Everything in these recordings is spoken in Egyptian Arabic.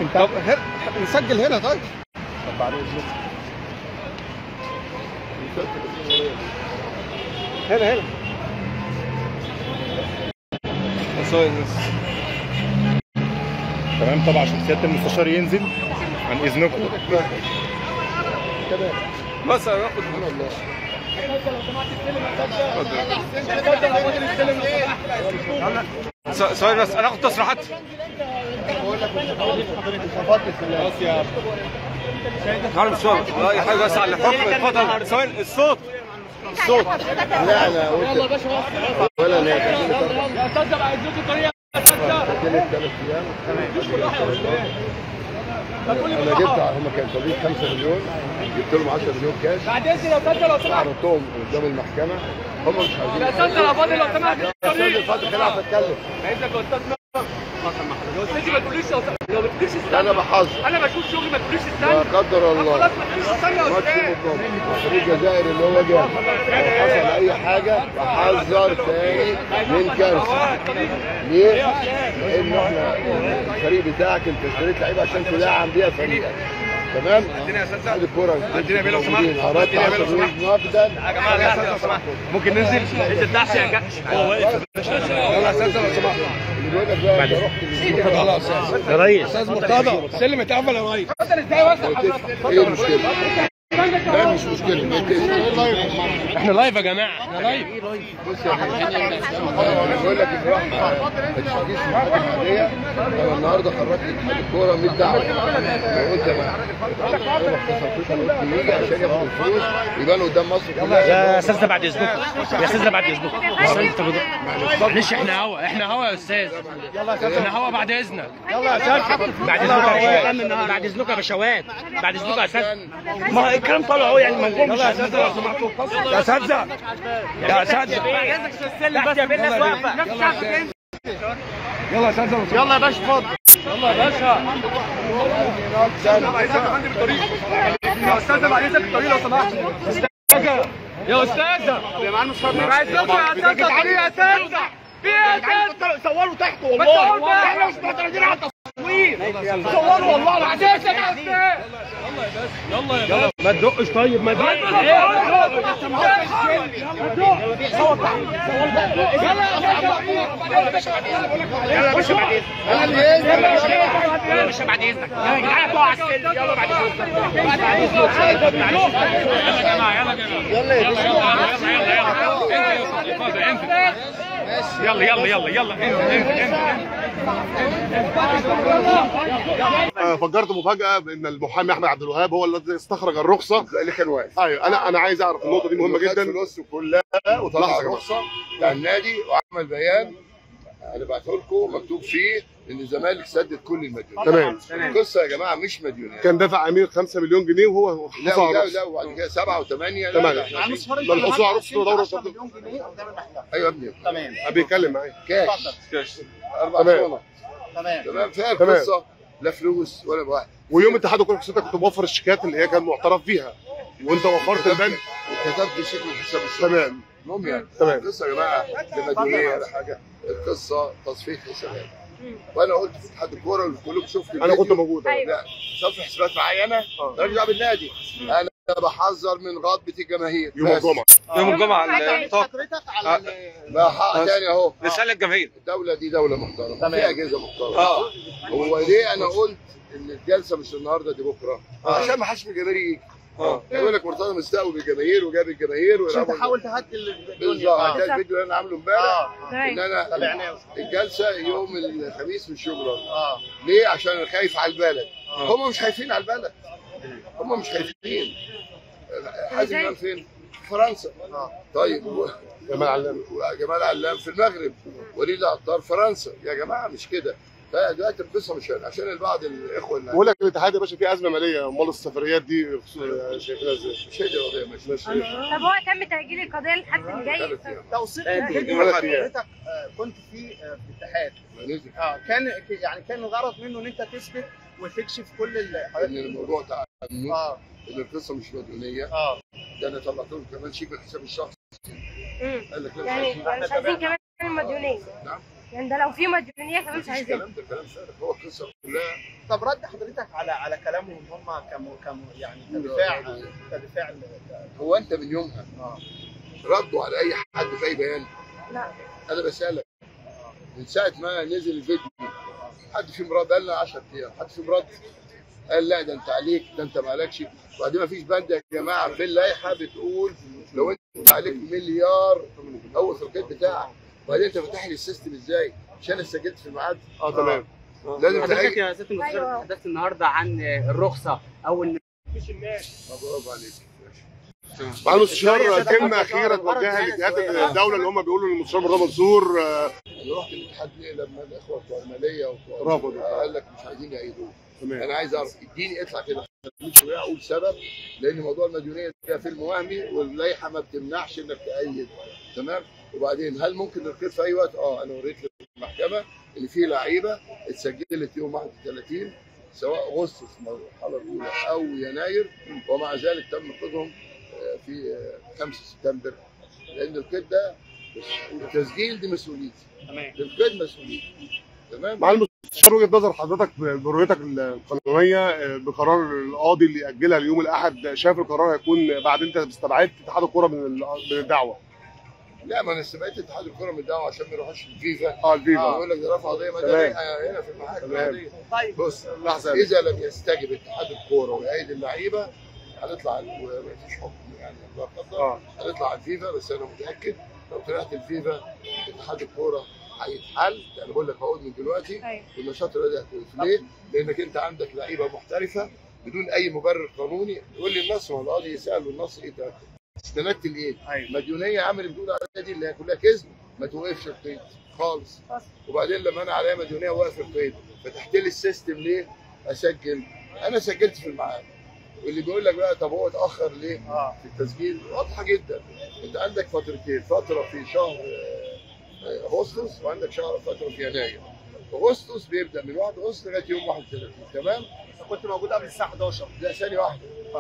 ممكن طب تعمل هنا نسجل هنا طيب طب بعد اذنك هنا هنا ثواني بس. تمام طبعا عشان سياده المستشار ينزل عن اذنكم بس هناخد ث- ثواني بس انا اخد تصريحات تعالوا مشوار اي حاجه بس على الحكم اتفضل ثواني الصوت الصوت لا انا قلت ولا انا يا استاذ بقى اديكم طريقه يا استاذ ثلاث ايام انا جبت هم كانوا طالبين 5 مليون جبت لهم 10 مليون كاش بعد اذن يا استاذ لو سمحت عرضتهم قدام المحكمه هم مش عايزين يا استاذ لو فاضل لو سمحت يا استاذ الفاضل خليني اعرف اتكلم عايزك يا استاذ يا استاذ ما تقوليش يا استاذ لو ما تقوليش انا استنى بحذر انا بشوف شغلي ما تقوليش لا استنى قدر الله خلاص ما تقوليش استنى يا ماتش استاذ مقام الفريق الجزائري اللي هو جاب حصل اي حاجه بحذر تاني من كارثه ليه؟ لان احنا الفريق بتاعك انت اشتريت لعيبه عشان تدعم بيها فريقك تمام؟ ادينا يا استاذ ادي الكوره ادينا يا بيه لو سمحت. اردت ادينا يا بيه لو 10 مليون نقدا يا جماعه يا استاذ لو سمحت ممكن ننزل انت تدعش يا جدع هو واقف يلا يا استاذ لو سمحت اللي بيقول لك بقى انت رحت للجزيرة. خلاص يا ريس استاذ مرتضى سلم اتقفل يا ريس ايه المشكله؟ لا مش مشكله احنا لايف يا جماعه احنا لايف بص يا بيه انا بقول لك ان واحد التشكيك في الحاجه العاديه انا النهارده خرجت اتحاد الكوره 100 دعوه لو قلت انا اتحاد الكوره اختصر فيصل قلت يجي عشان ياخد الفلوس يبان قدام مصر كلها يا استاذ بعد اذنكم يا استاذ بعد اذنكم انت معلش احنا هوا احنا هوا يا استاذ احنا هوا بعد اذنك يلا يا استاذ بعد اذنكم يا باشوات بعد اذنكم يا باشوات بعد اذنكم يا استاذ ما هو الكلام طالع اهو يعني ما نقومش يا استاذ لو سمحتوا يا اساتذه يا اساتذه تحت يا بيه الناس واقفه يلا يا استاذ لو سمحت يلا يا باشا اتفضل يلا يا باشا يا استاذ بعد اذنك الطريق لو سمحت يا استاذه يا معلم مش عايزكم يا استاذه طريق يا استاذه في ايه يا استاذ صوروا تحت والله احنا مش معترضين على التصوير صوروا والله العظيم يا استاذ ما تدقش طيب ما تدقش يلا مش بعد اذنك يا جدعان اطلعوا على السلم يلا بعد اذنك بعد اذنك يلا يا جماعه يلا يلا يلا يلا يلا يلا آه، فجرت مفاجاه بان المحامي احمد عبد الوهاب هو الذي استخرج الرخصه اللي كان واقف ايوه انا انا عايز اعرف النقطه دي مهمه خد جدا فلوسه كلها وطلع لحظة يا جماعة. الرخصه بتاع النادي وعمل بيان انا بعته لكم مكتوب فيه ان الزمالك سدد كل المديونات تمام القصه يا جماعه مش مديونات كان دفع امير 5 مليون جنيه وهو لا حصل على لا الرخصه لا وبعد كده سبعه وثمانيه تمام. لا لا إحنا عشان- ما الحصول على رخصه دوره ايوه يا ابني بيتكلم معايا كاش اربع تمام. صنع تمام فيها تمام. القصه لا فلوس ولا بواحد ويوم اتحاد الكوره حسيتك كنت موفر الشيكات اللي هي كان معترف بيها وانت وفرت البنك كتبت شيك من حساب الشغل تمام المهم يعني تمام. القصه يا جماعه لا مديونيه ولا حاجه القصه تصفيه حسابات وانا قلت في اتحاد الكوره والكل شفت انا كنت الفيديو. موجود أيوة. لا صفي حسابات معايا انا ماليش دعوه بالنادي انا بحذر من غضبه الجماهير يوم بس. الجمعه يوم الجمعه النطاق لا حق تاني اهو رساله الجماهير الدوله دي دوله محترمه تمام. في اجهزه محترمه اه هو ليه انا قلت ان الجلسه مش النهارده دي بكره آه. عشان ما حدش من الجماهير يجي اه يقول لك مرتضى مستقوي بالجماهير وجاب الجماهير عشان ويلعبوا- تحاول تهدي الدنيا بالظبط آه. ده الفيديو اللي انا عامله امبارح ان تمام انا تابعناه. الجلسه يوم الخميس مش يوم الاربعاء اه ليه عشان انا خايف على البلد آه. هم مش خايفين على البلد هم مش خايفين حازم إزاي؟ امام فين؟ في فرنسا اه طيب و- جمال علام وجمال علام في المغرب وليد عطار فرنسا يا جماعه مش كده فدلوقتي القصه مش هنا عشان البعض الاخوه اللي بقول لك الاتحاد يا باشا فيه ازمه ماليه امال السفريات دي شايفينها ازاي؟ مش هي دي القضيه مش مش طب هو تم تأجيل القضية للحد اللي جاي ثلاث أيام. توصيل آه، فيديو ثلاث أيام. حضرتك آه، كنت فيه آه، في الاتحاد نزل اه كان يعني كان الغرض منه ان انت تثبت وتكشف كل ال- ان الموضوع تعنت اه ان القصه مش مدنيه اه ده انا طلعت له كمان شيك الحساب الشخصي مم. قال لك لا مش يعني عايزين. مش عايزين كمان المديونين نعم يعني ده لو في مديونيه كمان مش مفيش عايزين كلام ده كلام فارغ هو القصه كلها طب رد حضرتك على على كلامهم ان هم كم كم يعني كدفاع كدفاع ل- هو انت من يومها اه ردوا على اي حد في اي بيان لا انا بسالك من ساعه ما نزل الفيديو حد فيهم رد قال لنا 10 ايام حد فيهم رد قال لا ده انت عليك ده انت مالكش وبعدين ما فيش بند يا جماعه في اللائحه بتقول لو انت عليك مليار اول في القيد بتاعك وبعدين انت فاتح لي السيستم ازاي؟ عشان انا سجلت في الميعاد اه تمام لازم حضرتك تلاقي يا سياده المستشار أيوة. تحدثت النهارده عن الرخصه او ان برافو عليك معالي المستشار كلمه اخيره توجهها لجهات الدوله اللي هم بيقولوا للمستشار مرتضى منصور آه، انا رحت الاتحاد ليه لما الاخوه بتوع الماليه وبتوع رفضوا. قال لك مش عايزين يعيدوه تمام انا عايز اعرف اديني اطلع كده شويه اقول سبب لان موضوع المديونيه ده فيلم وهمي واللائحه ما بتمنعش انك تأيد تمام وبعدين هل ممكن نركض في اي وقت؟ اه انا وريت للمحكمه ان في لعيبه اتسجلت يوم 31 سواء اغسطس المرحله الاولى او يناير ومع ذلك تم قيدهم آه، في آه، 5 سبتمبر لان القيد ده التسجيل دي مسؤوليتي تمام القيد مسؤوليتي تمام معالي المستشار وجهه نظر حضرتك برؤيتك القانونيه آه، بقرار القاضي اللي اجلها ليوم الاحد شايف القرار هيكون بعد انت استبعدت اتحاد الكوره من ال- من الدعوه لا ما انا استبعدت اتحاد الكره من الدعوه عشان ما يروحوش الفيفا اه الفيفا يقول لك ده رفع قضيه مدنيه هنا في المحاكم تمام. العاديه طيب بص لحظه اذا لم يستجب اتحاد الكوره ويعيد اللعيبه هنطلع ومفيش حكم يعني الله قدر اه هنطلع على الفيفا بس انا متاكد لو طلعت الفيفا اتحاد الكوره هيتحل يعني بقول لك هقول من دلوقتي ايوه والنشاط الرياضي هتوقف ليه؟ لانك انت عندك لعيبه محترفه بدون اي مبرر قانوني يقول لي النص ما هو القاضي يسال والنص ايه ده؟ استندت لايه؟ ايوه مديونيه عامل بتقول عليها دي اللي هي كلها كذب ما توقفش القيد خالص أصلاً. وبعدين لما انا عليا مديونيه واقف القيد فتحت لي السيستم ليه؟ اسجل انا سجلت في الميعاد واللي بيقول لك بقى طب هو اتاخر ليه؟ اه في التسجيل واضحه جدا انت عندك فترتين فتره في شهر آه، آه، اغسطس وعندك شهر فتره في يناير اغسطس بيبدا من 1 اغسطس لغايه يوم 31 تمام كنت موجود قبل الساعه 11 لا ثانيه واحده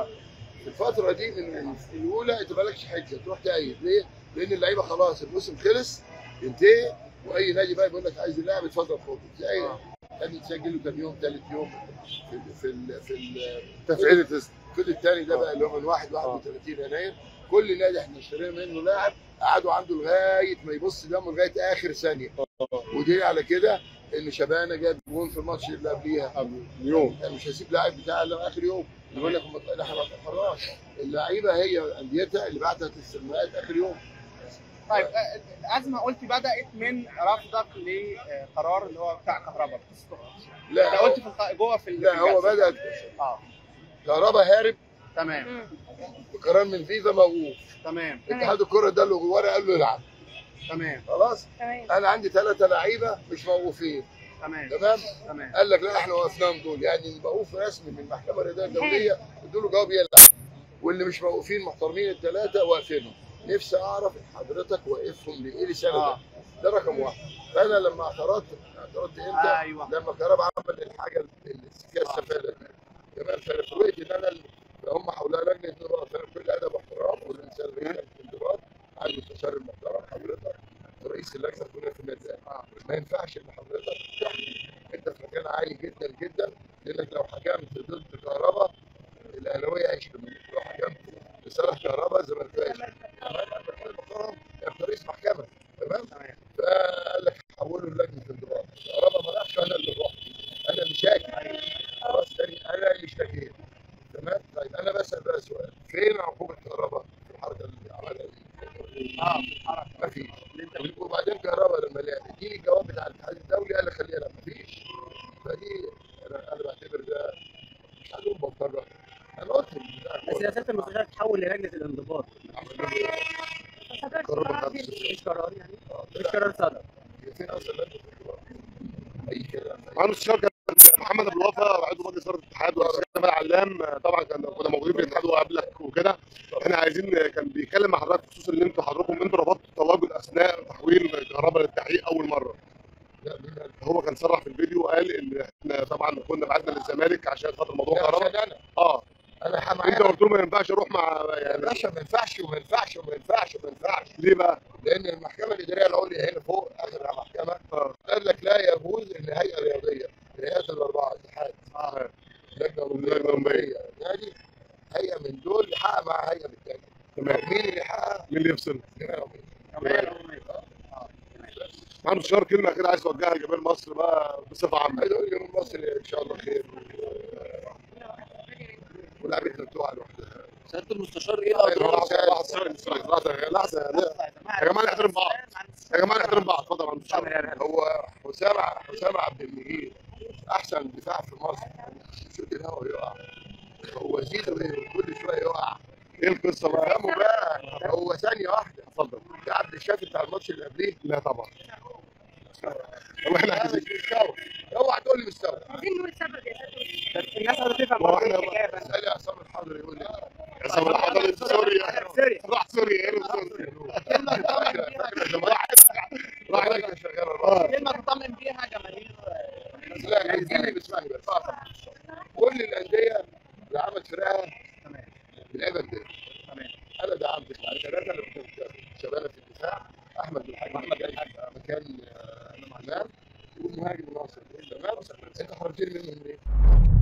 في الفتره دي من الاولى انت مالكش حجه تروح تأيد ليه؟ لان اللعيبه خلاص الموسم خلص ينتهي واي نادي بقى يقول لك عايز اللاعب اتفضل خده زي كان يتسجل له ثاني يوم ثالث يوم في ال في ال في ال تفعيل التست الكود الثاني ده بقى اللي هو من 1 31 يناير كل نادي احنا اشترينا منه لاعب قعدوا عنده لغايه ما يبص دمه لغايه اخر ثانيه ودي على كده ان شبانه جاب جون في الماتش اللي قبليها قبل يوم يعني مش هسيب لاعب بتاع الا اخر يوم يقول لك هم- احنا ما اتاخرناش اللعيبه هي انديتها اللي بعتت الاستلماءات اخر يوم طيب آه، الازمه قلت بدات من رفضك لقرار اللي هو بتاع كهرباء انت لا قلت في الق- جوه في ال- لا هو في الجلسة. بدأ اه كهربا هارب تمام مم. بقرار من فيفا موقوف تمام اتحاد الكره ده له ورقه قال له العب تمام خلاص تمام انا عندي ثلاثه لعيبه مش موقوفين تمام تمام تمام قال لك لا احنا وقفناهم دول يعني الموقوف رسمي من المحكمه الرياضيه الدوليه ادوا له جواب يلعب واللي مش موقوفين محترمين الثلاثه واقفينهم نفسي اعرف حضرتك واقفهم لايه لسنه ده اه ده رقم واحد فانا لما اعترضت اعترضت امتى؟ ايوه لما كهربا عمل الحاجه اللي فيها السفاله دي تمام فانا فوجئت ان انا هم حولها لجنه انضباط فانا بكل ادب واحترام والانسان اللي لجنه الانضباط على المستشار المحترم حضرتك رئيس اللجنه كلنا في النادي الأهلي. ما ينفعش ان حضرتك تحكم انت في مكان عالي جدا جدا لانك لو حكمت ضد كهربا الاهلاويه هيشتموا لو حكمت لصالح كهربا الزمالكاويه هيشتموا يا رئيس محكمه تمام تمام فقال لك حولوا لجنه انضباط كهربا ما راحش انا اللي رحت انا اللي شاكي خلاص تاني انا اللي اشتكيت تمام طيب انا بسال بقى سؤال فين عقوبه كهربا في الحركه اللي عملها دي؟ اه في الحركه ما فيش وبعدين كهربا لما لقى اديني الجواب بتاع الاتحاد الدولي قال لك خليها لا ما فيش فدي انا انا بعتبر ده مش هقول بطل انا قلت بس يا سياده المستشار تحول للجنه الانضباط قرار محدش مش قرار يعني مش قرار صدر فين اصلا لجنه الانضباط؟ اي كلام معالي المستشار كان محمد ابو الوفا عضو مجلس اداره الاتحاد والاستاذ جمال علام طبعا كان كنا موجودين في الاتحاد وقبلك وكده احنا عايزين كان بيتكلم مع حضرتك بخصوص ان انتوا حضراتكم انتوا رفضتوا التواجد اثناء تحويل كهرباء للتحقيق اول مره لا مين قال؟ هو كان صرح في الفيديو وقال ان احنا طبعا كنا بعتنا للزمالك عشان خاطر موضوع لا، كهرباء عشان انا اه انا انت معايا قلت له ما ينفعش اروح مع يا يعني باشا ما ينفعش وما ينفعش وما ينفعش وما ينفعش ليه بقى؟ لان المحكمه الاداريه العليا هنا فوق اخر محكمه اه بيقول لك لا يجوز ان هيئه رياضيه الهيئات الاربعه اتحاد لجنه اولمبيه نادي هيئه من دول يحقق مع هيئه بالتاني تمام مين اللي يحقق؟ مين اللي يفصل؟ الجمعيه العموميه معانا مشوار كلمه كده عايز توجهها لجماهير مصر بقى بصفه عامه عايز اقول يوم مصر ان شاء الله خير ولعبتنا بتوع لوحدها سياده المستشار ايه الاضرار لحظه لحظه لحظه لحظه يا جماعه نحترم بعض يا جماعه نحترم بعض اتفضل يا معلم مشوار. هو حسام حسام عبد المجيد احسن دفاع في مصر شوت الهوا يقع هو زيزو كل شويه يقع ايه القصه بقى؟ فهموا بقى هو ثانيه واحده اتفضل ده عبد الشافي بتاع الماتش اللي قبليه لا طبعا والله احنا لا عايزين مش مستوى اوعى تقول لي مستوى عايزين نقول سبب يا سيادة الناس عايزه تفهم ما هو برضه احنا الحكايه بس اسال عصام الحضري يقول لي عصام الحضري في سوريا سوري راح سوريا ايه اللي سوريا؟ راح هناك شغال الراجل كلمه تطمن بيها جماهير لا عايزين باسمعني بس كل الانديه اللي عملت فرقها بلعبه بدايه انا دعمت الثلاثه اللي كنت شغاله في الدفاع احمد بن حاج احمد بن حاج مكان آه، امام والمهاجم ناصر تمام انت خرجتني منهم ليه؟